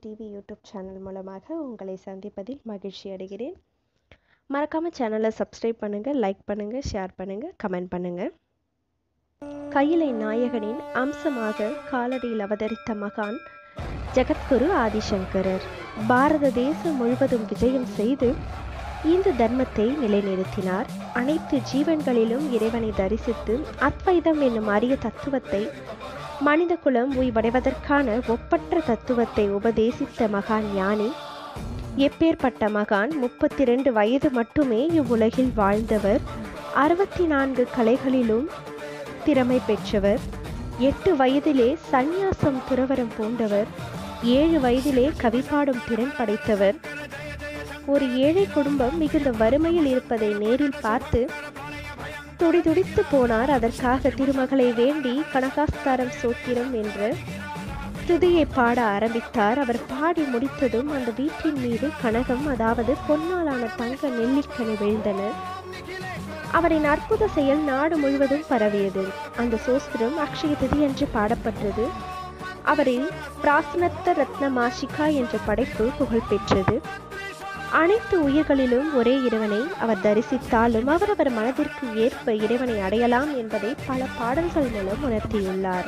TV YouTube channel மூலமாக உங்களை சந்திப்பதில் மகிழ்ச்சி அடைகிறேன் மறக்காமல் சேனலை சப்ஸ்கிரைப் பண்ணுங்கள் லைக் பண்ணுங்கள் ஷேர் பண்ணுங்கள் கமெண்ட் பண்ணுங்கள் கையிலை நாயகனின் அம்சமாக காலடியில் அவதரித்த மகான் ஜெகத்குரு ஆதிசங்கரர் பாரத தேசம் முழுவதும் விஜயம் செய்து இந்து தர்மத்தை நிலைநிறுத்தினார் அனைத்து ஜீவன்களிலும் இறைவனை தரிசித்து அத்வைதம் என்னும் அரிய தத்துவத்தை மனித குலம் உய்வடைவதற்கான ஒப்பற்ற தத்துவத்தை உபதேசித்த மகான் ஞானி எப்பேற்பட்ட மகான் முப்பத்தி ரெண்டு வயது மட்டுமே இவ்வுலகில் வாழ்ந்தவர் அறுபத்தி நான்கு கலைகளிலும் திறமை பெற்றவர் எட்டு வயதிலே சந்நியாசம் துறவரம் பூண்டவர் ஏழு வயதிலே கவி பாடும் திறன் படைத்தவர் ஒரு ஏழை குடும்பம் மிகுந்த வறுமையில் இருப்பதை நேரில் பார்த்து துடிதுடித்து போனார் அதற்காக திருமகளை வேண்டி கனகாஸ்தாரம் சோத்திரம் என்ற துதியை பாட ஆரம்பித்தார் அவர் பாடி முடித்ததும் அந்த வீட்டின் மீது கனகம் அதாவது பொன்னாலான தங்க நெல்லிக்கனி விழுந்தன அவரின் அற்புத செயல் நாடு முழுவதும் பரவியது அந்த சோஸ்திரம் அக்ஷய திதி என்று பாடப்பட்டது அவரின் பிராசனத்த ரத்ன மாஷிகா என்ற படைப்பு புகழ்பெற்றது அனைத்து உயிர்களிலும் ஒரே இறைவனை அவர் தரிசித்தாலும் அவரவர் மனதிற்கு ஏற்ப இறைவனை அடையலாம் என்பதை பல பாடல்கள் மூலம் உணர்த்தியுள்ளார்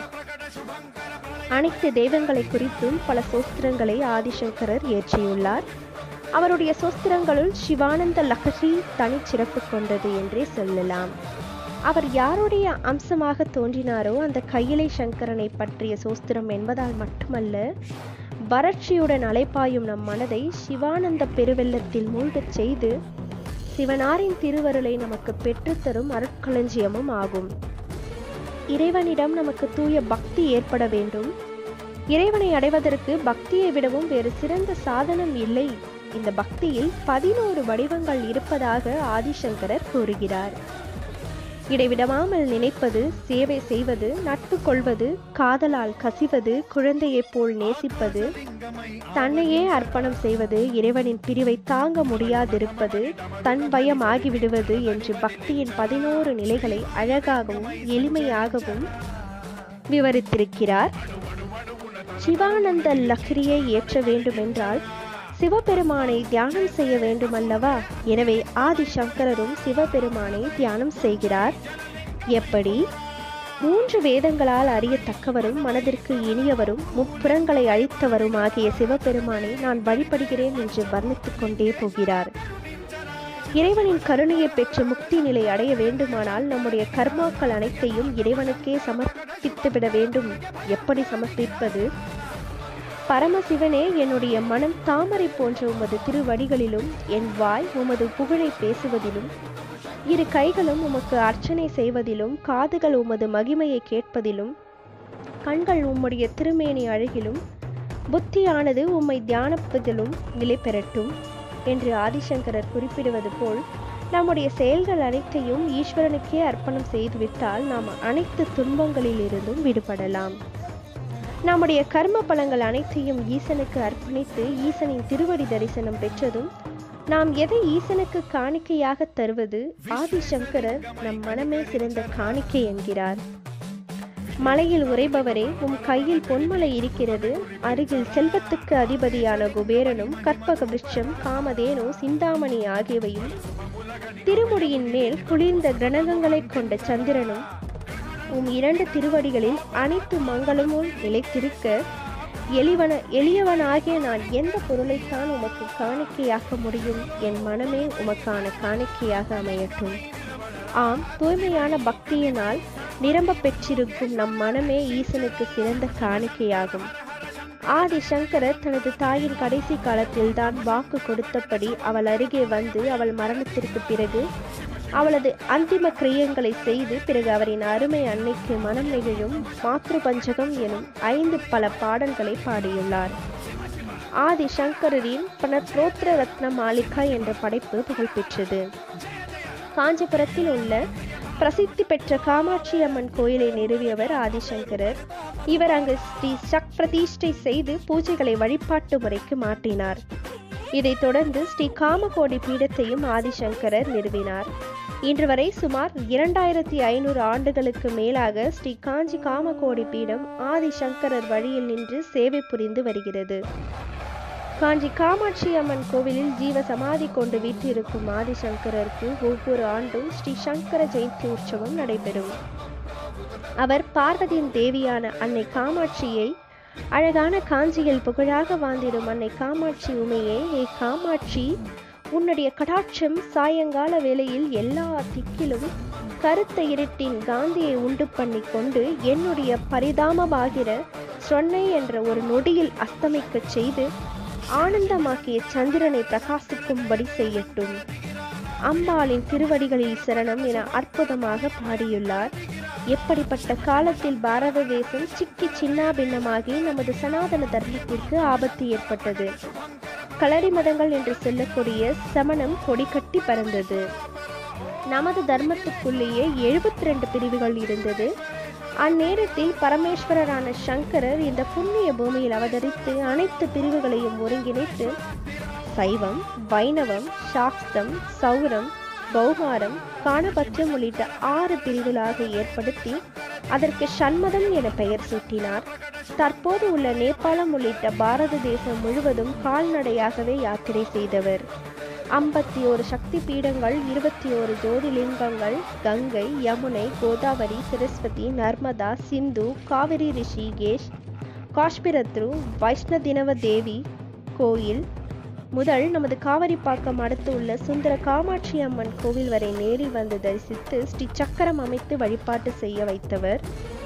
அனைத்து தெய்வங்களை குறித்தும் பல சோஸ்திரங்களை ஆதிசங்கரர் இயற்றியுள்ளார் அவருடைய சோஸ்திரங்களுள் சிவானந்த லகரி தனிச்சிறப்பு கொண்டது என்றே சொல்லலாம் அவர் யாருடைய அம்சமாக தோன்றினாரோ அந்த கையிலை சங்கரனை பற்றிய சோஸ்திரம் என்பதால் மட்டுமல்ல வறட்சியுடன் அலைப்பாயும் நம் மனதை சிவானந்த பெருவெள்ளத்தில் மூழ்கச் செய்து சிவனாரின் திருவருளை நமக்கு பெற்றுத்தரும் அருட்களஞ்சியமும் ஆகும் இறைவனிடம் நமக்கு தூய பக்தி ஏற்பட வேண்டும் இறைவனை அடைவதற்கு பக்தியை விடவும் வேறு சிறந்த சாதனம் இல்லை இந்த பக்தியில் பதினோரு வடிவங்கள் இருப்பதாக ஆதிசங்கரர் கூறுகிறார் இடைவிடாமல் நினைப்பது சேவை செய்வது நட்பு கொள்வது காதலால் கசிவது குழந்தையைப் போல் நேசிப்பது தன்னையே அர்ப்பணம் செய்வது இறைவனின் பிரிவை தாங்க முடியாதிருப்பது தன் பயம் ஆகிவிடுவது என்று பக்தியின் பதினோரு நிலைகளை அழகாகவும் எளிமையாகவும் விவரித்திருக்கிறார் சிவானந்த லக்ரியை ஏற்ற வேண்டுமென்றால் சிவபெருமானை தியானம் செய்ய வேண்டுமல்லவா எனவே ஆதிசங்கரரும் சிவபெருமானை தியானம் செய்கிறார் எப்படி மூன்று வேதங்களால் அறியத்தக்கவரும் மனதிற்கு இனியவரும் முப்புறங்களை அழித்தவரும் ஆகிய சிவபெருமானை நான் வழிபடுகிறேன் என்று வர்ணித்துக் கொண்டே போகிறார் இறைவனின் கருணையை பெற்று முக்தி நிலை அடைய வேண்டுமானால் நம்முடைய கர்மாக்கள் அனைத்தையும் இறைவனுக்கே சமர்ப்பித்துவிட வேண்டும் எப்படி சமர்ப்பிப்பது பரமசிவனே என்னுடைய மனம் தாமரை போன்ற உமது திருவடிகளிலும் என் வாய் உமது புகழை பேசுவதிலும் இரு கைகளும் உமக்கு அர்ச்சனை செய்வதிலும் காதுகள் உமது மகிமையை கேட்பதிலும் கண்கள் உம்முடைய திருமேனி அழகிலும் புத்தியானது உம்மை தியானிப்பதிலும் நிலை பெறட்டும் என்று ஆதிசங்கரர் குறிப்பிடுவது போல் நம்முடைய செயல்கள் அனைத்தையும் ஈஸ்வரனுக்கே அர்ப்பணம் செய்துவிட்டால் நாம் அனைத்து துன்பங்களிலிருந்தும் விடுபடலாம் நம்முடைய கர்ம பலங்கள் அனைத்தையும் ஈசனுக்கு அர்ப்பணித்து ஈசனின் திருவடி தரிசனம் பெற்றதும் நாம் எதை ஈசனுக்கு காணிக்கையாக தருவது ஆதிசங்கரர் நம் மனமே சிறந்த காணிக்கை என்கிறார் மலையில் உரைபவரே உம் கையில் பொன்மலை இருக்கிறது அருகில் செல்வத்துக்கு அதிபதியான குபேரனும் கற்பக விருட்சம் காமதேனு சிந்தாமணி ஆகியவையும் திருமுடியின் மேல் குளிர்ந்த கிரணகங்களைக் கொண்ட சந்திரனும் உம் இரண்டு திருவடிகளில் அனைத்து மங்களமும் நிலைத்திருக்க எளிவன எளியவனாகிய நான் எந்த பொருளைத்தான் உமக்கு காணிக்கையாக்க முடியும் என் மனமே உமக்கான காணிக்கையாக அமையட்டும் ஆம் தூய்மையான பக்தியினால் நிரம்ப பெற்றிருக்கும் நம் மனமே ஈசனுக்கு சிறந்த காணிக்கையாகும் ஆதி சங்கரர் தனது தாயின் கடைசி காலத்தில் தான் வாக்கு கொடுத்தபடி அவள் அருகே வந்து அவள் மரணத்திற்கு பிறகு அவளது அந்திம கிரியங்களை செய்து பிறகு அவரின் அருமை அன்னைக்கு மனம் நெகிழும் மாத்ரு பஞ்சகம் எனும் ஐந்து பல பாடல்களை பாடியுள்ளார் ஆதி சங்கரின் பனத்ரோத்ர ரத்ன மாலிகா என்ற படைப்பு புகழ்பெற்றது காஞ்சிபுரத்தில் உள்ள பிரசித்தி பெற்ற காமாட்சி அம்மன் கோயிலை நிறுவியவர் ஆதிசங்கரர் இவர் அங்கு ஸ்ரீ சக் பிரதிஷ்டை செய்து பூஜைகளை வழிபாட்டு முறைக்கு மாற்றினார் இதைத் தொடர்ந்து ஸ்ரீ காமகோடி பீடத்தையும் ஆதிசங்கரர் நிறுவினார் இன்று வரை சுமார் இரண்டாயிரத்தி ஐநூறு ஆண்டுகளுக்கு மேலாக ஸ்ரீ காஞ்சி காமகோடி பீடம் ஆதிசங்கரர் வழியில் நின்று சேவை புரிந்து வருகிறது காஞ்சி காமாட்சி அம்மன் கோவிலில் ஜீவ சமாதி கொண்டு வீற்றிருக்கும் ஆதிசங்கரருக்கு ஒவ்வொரு ஆண்டும் ஸ்ரீ சங்கர ஜெயந்தி உற்சவம் நடைபெறும் அவர் பார்வதியின் தேவியான அன்னை காமாட்சியை அழகான காஞ்சியில் புகழாக வாழ்ந்திடும் அன்னை காமாட்சி உமையே ஏ காமாட்சி உன்னுடைய கடாட்சம் சாயங்கால வேளையில் எல்லா திக்கிலும் கருத்த இருட்டின் காந்தியை உண்டு பண்ணி கொண்டு என்னுடைய பரிதாமமாகிற சொன்னை என்ற ஒரு நொடியில் அஸ்தமிக்கச் செய்து ஆனந்தமாக்கிய சந்திரனை பிரகாசிக்கும்படி செய்யட்டும் அம்பாளின் திருவடிகளில் சரணம் என அற்புதமாக பாடியுள்ளார் எப்படிப்பட்ட காலத்தில் பாரத தேசம் சிக்கி சின்னாபின்னமாகி நமது சனாதன தர்மத்திற்கு ஆபத்து ஏற்பட்டது களரி மதங்கள் என்று சொல்லக்கூடிய சமணம் கொடி கட்டி பறந்தது நமது தர்மத்துக்குள்ளேயே எழுபத்தி ரெண்டு பிரிவுகள் இருந்தது அந்நேரத்தில் பரமேஸ்வரரான சங்கரர் இந்த புண்ணிய பூமியில் அவதரித்து அனைத்து பிரிவுகளையும் ஒருங்கிணைத்து சைவம் வைணவம் சாக்தம் சௌரம் பௌகாரம் காணபத்தியம் உள்ளிட்ட ஆறு பிரிவுகளாக ஏற்படுத்தி அதற்கு சண்மதம் என பெயர் சூட்டினார் தற்போது உள்ள நேபாளம் உள்ளிட்ட பாரத தேசம் முழுவதும் கால்நடையாகவே யாத்திரை செய்தவர் ஐம்பத்தி ஒரு சக்தி பீடங்கள் இருபத்தி ஒரு ஜோதிலிங்கங்கள் கங்கை யமுனை கோதாவரி சரஸ்வதி நர்மதா சிந்து காவிரி ரிஷிகேஷ் காஷ்மீரத்ரு வைஷ்ணதினவ தேவி கோயில் முதல் நமது காவிரிப்பாக்கம் அடுத்து உள்ள சுந்தர காமாட்சி அம்மன் கோவில் வரை நேரில் வந்து தரிசித்து ஸ்ரீ சக்கரம் அமைத்து வழிபாட்டு செய்ய வைத்தவர்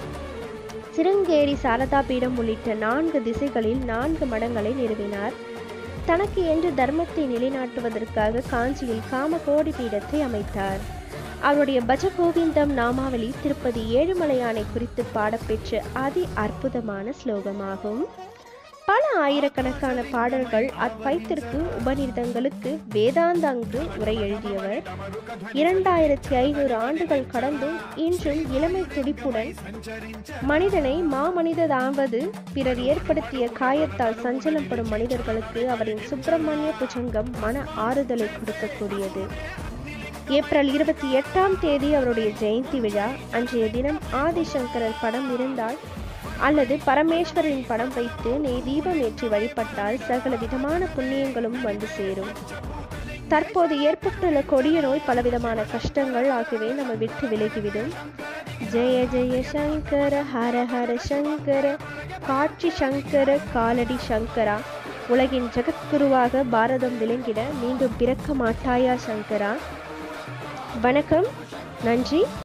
சிருங்கேரி சாரதா பீடம் உள்ளிட்ட நான்கு திசைகளில் நான்கு மடங்களை நிறுவினார் தனக்கு என்று தர்மத்தை நிலைநாட்டுவதற்காக காஞ்சியில் காமகோடி பீடத்தை அமைத்தார் அவருடைய பஜகோவிந்தம் நாமாவளி திருப்பதி ஏழுமலையானை குறித்து பாடப்பெற்ற அதி அற்புதமான ஸ்லோகமாகும் பல ஆயிரக்கணக்கான பாடல்கள் அத்வைத்திற்கு உபநிடதங்களுக்கு வேதாந்தாங்கு உரை எழுதியவர் இரண்டாயிரத்தி ஐநூறு ஆண்டுகள் கடந்தும் இன்றும் இளமை துடிப்புடன் மனிதனை மாமனிததாவது பிறர் ஏற்படுத்திய காயத்தால் சஞ்சலப்படும் மனிதர்களுக்கு அவரின் சுப்பிரமணிய புஜங்கம் மன ஆறுதலை கொடுக்கக்கூடியது ஏப்ரல் இருபத்தி எட்டாம் தேதி அவருடைய ஜெயந்தி விழா அன்றைய தினம் ஆதிசங்கரர் படம் இருந்தால் அல்லது பரமேஸ்வரின் படம் வைத்து நெய் தீபம் ஏற்றி வழிபட்டால் சகல விதமான புண்ணியங்களும் வந்து சேரும் தற்போது ஏற்பட்டுள்ள கொடிய நோய் பலவிதமான கஷ்டங்கள் ஆகியவை நம்ம விட்டு விலகிவிடும் ஜெய ஜெய சங்கர ஹர ஹர சங்கர காட்சி சங்கர காலடி சங்கரா உலகின் ஜெகத்குருவாக பாரதம் விளங்கிட மீண்டும் பிறக்க மாட்டாயா சங்கரா வணக்கம் நன்றி